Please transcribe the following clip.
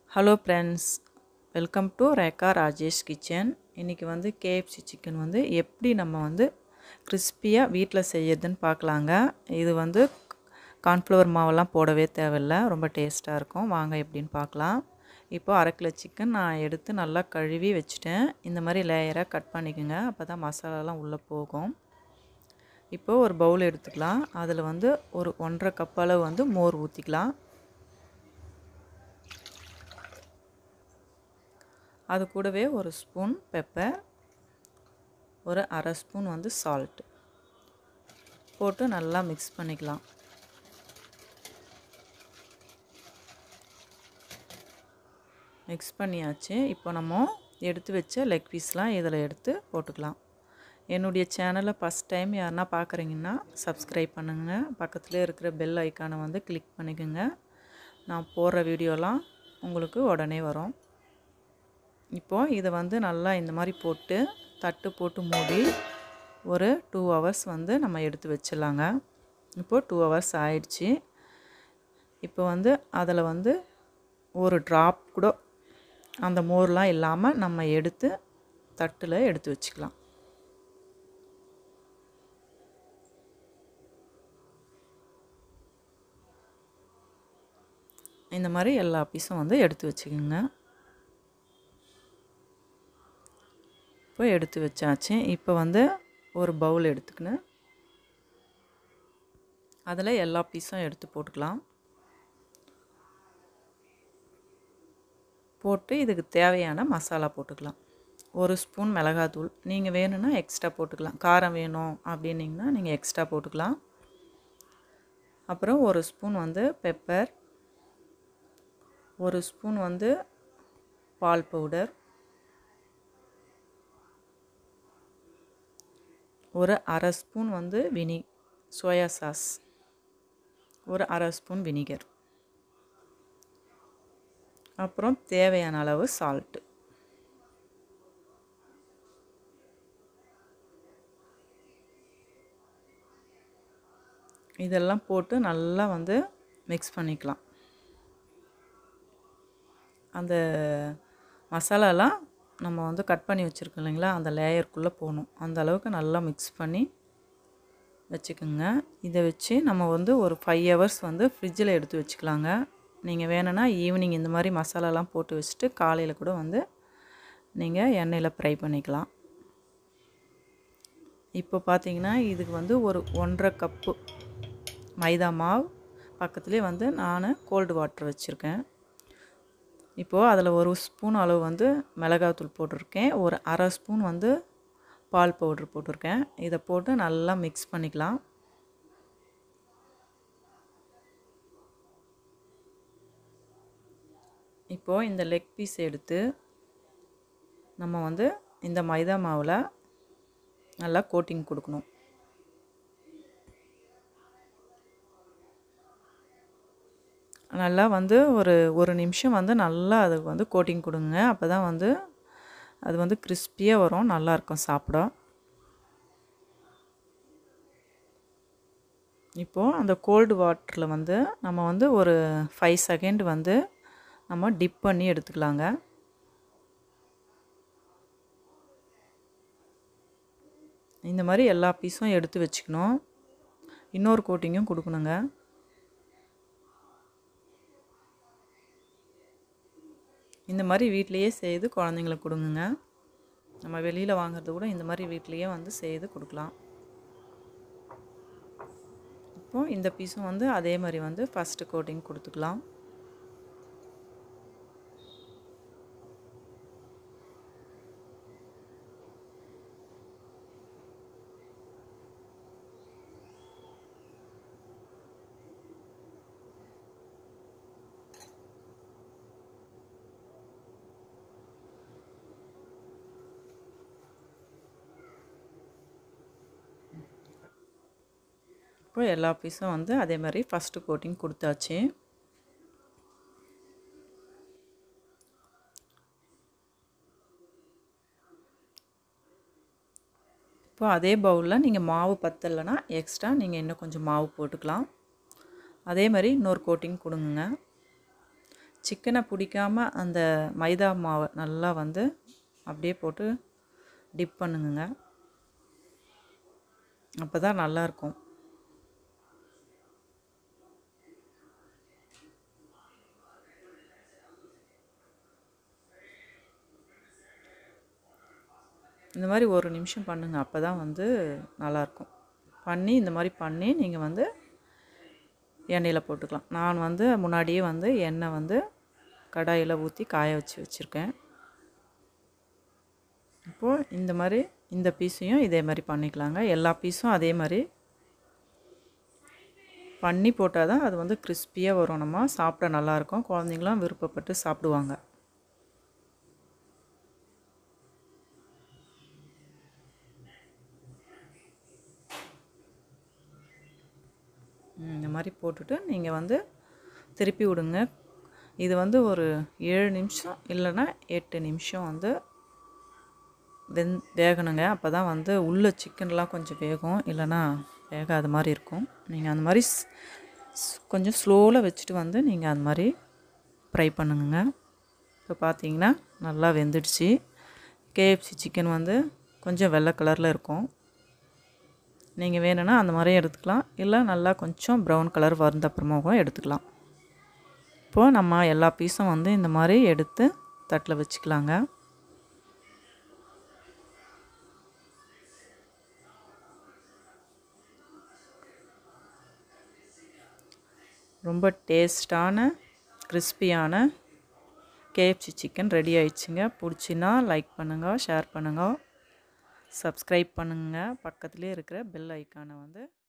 hello friends welcome to Rekha Rajesh kitchen இன்றைக்கி வந்து KFC chicken வந்து எப்படி நம்ம வந்து கிறிஸ்பியாக வீட்டில் செய்யறதுன்னு பார்க்கலாங்க இது வந்து கார்ன்ஃப்ளவர் மாவெல்லாம் போடவே தேவையில்ல ரொம்ப டேஸ்ட்டாக இருக்கும் வாங்க எப்படின்னு பார்க்கலாம் இப்போது அரை கிலோ சிக்கன் நான் எடுத்து நல்லா கழுவி வச்சுட்டேன் இந்த மாதிரி லேயராக கட் பண்ணிக்கோங்க அப்போ தான் மசாலாலாம் உள்ளே போகும் இப்போது ஒரு பவுல் எடுத்துக்கலாம் அதில் வந்து ஒரு ஒன்றரை கப் அளவு வந்து மோர் ஊற்றிக்கலாம் அது கூடவே ஒரு ஸ்பூன் பெப்பர் ஒரு அரை ஸ்பூன் வந்து சால்ட் போட்டு நல்லா மிக்ஸ் பண்ணிக்கலாம் மிக்ஸ் பண்ணியாச்சு இப்போ நம்ம எடுத்து வச்ச லெக் பீஸ்லாம் இதில் எடுத்து போட்டுக்கலாம் என்னுடைய சேனலை ஃபஸ்ட் டைம் யாருன்னா பார்க்குறீங்கன்னா சப்ஸ்கிரைப் பண்ணுங்கள் பக்கத்தில் இருக்கிற பெல் ஐக்கானை வந்து கிளிக் பண்ணிக்கோங்க நான் போடுற வீடியோலாம் உங்களுக்கு உடனே வரும் இப்போது இதை வந்து நல்லா இந்த மாதிரி போட்டு தட்டு போட்டு மூடி ஒரு டூ ஹவர்ஸ் வந்து நம்ம எடுத்து வச்சிடலாங்க இப்போது டூ ஹவர்ஸ் ஆயிடுச்சு இப்போ வந்து அதில் வந்து ஒரு ட்ராப் கூட அந்த மோர்லாம் இல்லாமல் நம்ம எடுத்து தட்டில் எடுத்து வச்சுக்கலாம் இந்த மாதிரி எல்லா பீஸும் வந்து எடுத்து வச்சுக்கோங்க இப்போ எடுத்து வச்சாச்சு இப்போ வந்து ஒரு பவுல் எடுத்துக்கினேன் அதில் எல்லா பீஸும் எடுத்து போட்டுக்கலாம் போட்டு இதுக்கு தேவையான மசாலா போட்டுக்கலாம் ஒரு ஸ்பூன் மிளகாத்தூள் நீங்கள் வேணும்னா எக்ஸ்ட்ரா போட்டுக்கலாம் காரம் வேணும் அப்படின்னிங்கன்னா நீங்கள் எக்ஸ்ட்ரா போட்டுக்கலாம் அப்புறம் ஒரு ஸ்பூன் வந்து பெப்பர் ஒரு ஸ்பூன் வந்து பால் பவுடர் ஒரு அரை ஸ்பூன் வந்து வினி சோயா சாஸ் ஒரு அரை ஸ்பூன் வினிகர் அப்புறம் தேவையான அளவு சால்ட்டு இதெல்லாம் போட்டு நல்லா வந்து மிக்ஸ் பண்ணிக்கலாம் அந்த மசாலாலாம் நம்ம வந்து கட் பண்ணி வச்சுருக்கோம் இல்லைங்களா அந்த லேயருக்குள்ளே போகணும் அந்த அளவுக்கு நல்லா மிக்ஸ் பண்ணி வச்சுக்கோங்க இதை வச்சு நம்ம வந்து ஒரு ஃபைவ் ஹவர்ஸ் வந்து ஃப்ரிட்ஜில் எடுத்து வச்சுக்கலாங்க நீங்கள் வேணும்னா ஈவினிங் இந்த மாதிரி மசாலாலாம் போட்டு வச்சுட்டு காலையில் கூட வந்து நீங்கள் எண்ணெயில் ஃப்ரை பண்ணிக்கலாம் இப்போ பார்த்தீங்கன்னா இதுக்கு வந்து ஒரு ஒன்றரை கப்பு மைதா மாவு பக்கத்துலேயே வந்து நான் கோல்டு வாட்டர் வச்சுருக்கேன் இப்போது அதில் ஒரு ஸ்பூன் அளவு வந்து மிளகாத்தூள் போட்டிருக்கேன் ஒரு அரை ஸ்பூன் வந்து பால் பவுட்ரு போட்டிருக்கேன் இதை போட்டு நல்லா மிக்ஸ் பண்ணிக்கலாம் இப்போது இந்த லெக் பீஸ் எடுத்து நம்ம வந்து இந்த மைதா மாவில் நல்லா கோட்டிங் கொடுக்கணும் நல்லா வந்து ஒரு ஒரு நிமிஷம் வந்து நல்லா அதுக்கு வந்து கோட்டிங் கொடுங்க அப்போ தான் வந்து அது வந்து கிறிஸ்பியாக வரும் நல்லாயிருக்கும் சாப்பிட இப்போது அந்த கோல்டு வாட்டரில் வந்து நம்ம வந்து ஒரு ஃபைவ் செகண்ட் வந்து நம்ம டிப் பண்ணி எடுத்துக்கலாங்க இந்த மாதிரி எல்லா பீஸும் எடுத்து வச்சுக்கணும் இன்னொரு கோட்டிங்கும் கொடுக்கணுங்க இந்த மாதிரி வீட்லேயே செய்து குழந்தைங்களுக்கு கொடுங்குங்க நம்ம வெளியில் வாங்குறது கூட இந்த மாதிரி வீட்லேயே வந்து செய்து கொடுக்கலாம் இப்போது இந்த பீஸும் வந்து அதே மாதிரி வந்து ஃபஸ்ட்டு கோட்டிங் கொடுத்துக்கலாம் இப்போ எல்லா பீஸும் வந்து அதே மாதிரி ஃபஸ்ட்டு கோட்டிங் கொடுத்தாச்சு இப்போ அதே பவுலில் நீங்கள் மாவு பத்தலைன்னா எக்ஸ்ட்ரா நீங்கள் இன்னும் கொஞ்சம் மாவு போட்டுக்கலாம் அதே மாதிரி இன்னொரு கோட்டிங் கொடுங்க சிக்கனை பிடிக்காம அந்த மைதா மாவை நல்லா வந்து அப்படியே போட்டு டிப் பண்ணுங்க அப்போ தான் நல்லாயிருக்கும் இந்த மாதிரி ஒரு நிமிஷம் பண்ணுங்கள் அப்போ தான் வந்து நல்லாயிருக்கும் பண்ணி இந்த மாதிரி பண்ணி நீங்கள் வந்து எண்ணெயில் போட்டுக்கலாம் நான் வந்து முன்னாடியே வந்து எண்ணெய் வந்து கடாயில் ஊற்றி காய வச்சு வச்சுருக்கேன் இப்போது இந்த மாதிரி இந்த பீஸையும் இதே மாதிரி பண்ணிக்கலாங்க எல்லா பீஸும் அதே மாதிரி பண்ணி போட்டால் தான் அது வந்து கிறிஸ்பியாக வரும் நம்ம சாப்பிட நல்லாயிருக்கும் குழந்தைங்களாம் விருப்பப்பட்டு சாப்பிடுவாங்க இந்த மாதிரி போட்டுட்டு நீங்கள் வந்து திருப்பி விடுங்க இது வந்து ஒரு ஏழு நிமிஷம் இல்லைன்னா எட்டு நிமிஷம் வந்து வெந் வேகணுங்க அப்போ தான் வந்து உள்ள சிக்கன்லாம் கொஞ்சம் வேகும் இல்லைன்னா வேகாத மாதிரி இருக்கும் நீங்கள் அந்த மாதிரி கொஞ்சம் ஸ்லோவில் வச்சுட்டு வந்து நீங்கள் அந்த மாதிரி ஃப்ரை பண்ணுங்க இப்போ பார்த்தீங்கன்னா நல்லா வெந்துடுச்சு கேஎஃப்சி சிக்கன் வந்து கொஞ்சம் வெள்ளை கலரில் இருக்கும் நீங்கள் வேணும்னா அந்த மாதிரியும் எடுத்துக்கலாம் இல்லை நல்லா கொஞ்சம் ப்ரௌன் கலர் வந்த அப்புறமாவும் எடுத்துக்கலாம் இப்போது நம்ம எல்லா பீஸும் வந்து இந்த மாதிரி எடுத்து தட்டில் வச்சுக்கலாங்க ரொம்ப டேஸ்டான கிறிஸ்பியான கேஎஃப்சி சிக்கன் ரெடி ஆயிடுச்சுங்க பிடிச்சின்னா லைக் பண்ணுங்கள் ஷேர் பண்ணுங்கள் சப்ஸ்கிரைப் பண்ணுங்கள் பக்கத்துலேயே இருக்கிற பெல் ஐக்கானை வந்து